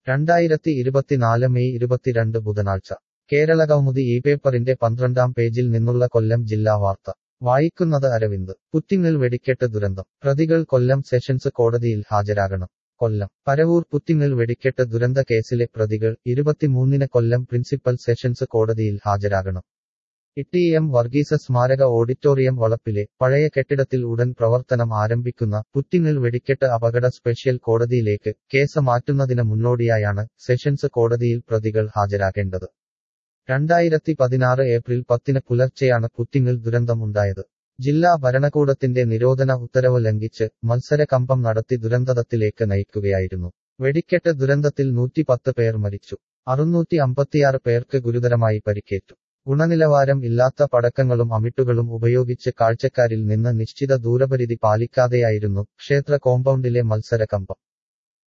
രണ്ടായിരത്തി ഇരുപത്തിനാല് മെയ് ഇരുപത്തിരണ്ട് ബുധനാഴ്ച കേരള കൗമുദി ഈ പേപ്പറിന്റെ പന്ത്രണ്ടാം പേജിൽ നിന്നുള്ള കൊല്ലം ജില്ലാ വാർത്ത വായിക്കുന്നത് അരവിന്ദ് പുറ്റിങ്ങിൽ വെടിക്കെട്ട് ദുരന്തം പ്രതികൾ കൊല്ലം സെഷൻസ് കോടതിയിൽ ഹാജരാകണം കൊല്ലം പരവൂർ പുറ്റിങ്ങിൽ വെടിക്കെട്ട് ദുരന്ത കേസിലെ പ്രതികൾ ഇരുപത്തിമൂന്നിന് കൊല്ലം പ്രിൻസിപ്പൽ സെഷൻസ് കോടതിയിൽ ഹാജരാകണം ഇ എം വർഗീസ സ്മാരക ഓഡിറ്റോറിയം വളപ്പിലെ പഴയ കെട്ടിടത്തിൽ ഉടൻ പ്രവർത്തനം ആരംഭിക്കുന്ന പുറ്റിങ്ങിൽ വെടിക്കെട്ട് അപകട സ്പെഷ്യൽ കോടതിയിലേക്ക് കേസ് മാറ്റുന്നതിന് മുന്നോടിയായാണ് സെഷൻസ് കോടതിയിൽ പ്രതികൾ ഹാജരാകേണ്ടത് രണ്ടായിരത്തി പതിനാറ് ഏപ്രിൽ പത്തിന് പുലർച്ചെയാണ് പുറ്റിങ്ങിൽ ദുരന്തമുണ്ടായത് ജില്ലാ ഭരണകൂടത്തിന്റെ നിരോധന ഉത്തരവ് ലംഘിച്ച് മത്സര കമ്പം നടത്തി ദുരന്തത്തിലേക്ക് നയിക്കുകയായിരുന്നു വെടിക്കെട്ട് ദുരന്തത്തിൽ നൂറ്റിപ്പത്ത് പേർ മരിച്ചു അറുന്നൂറ്റി അമ്പത്തിയാറ് പേർക്ക് ഗുരുതരമായി പരിക്കേറ്റു ഗുണനിലവാരം ഇല്ലാത്ത പടക്കങ്ങളും അമിട്ടുകളും ഉപയോഗിച്ച് കാഴ്ചക്കാരിൽ നിന്ന് നിശ്ചിത ദൂരപരിധി പാലിക്കാതെയായിരുന്നു ക്ഷേത്ര കോമ്പൗണ്ടിലെ മത്സര കമ്പം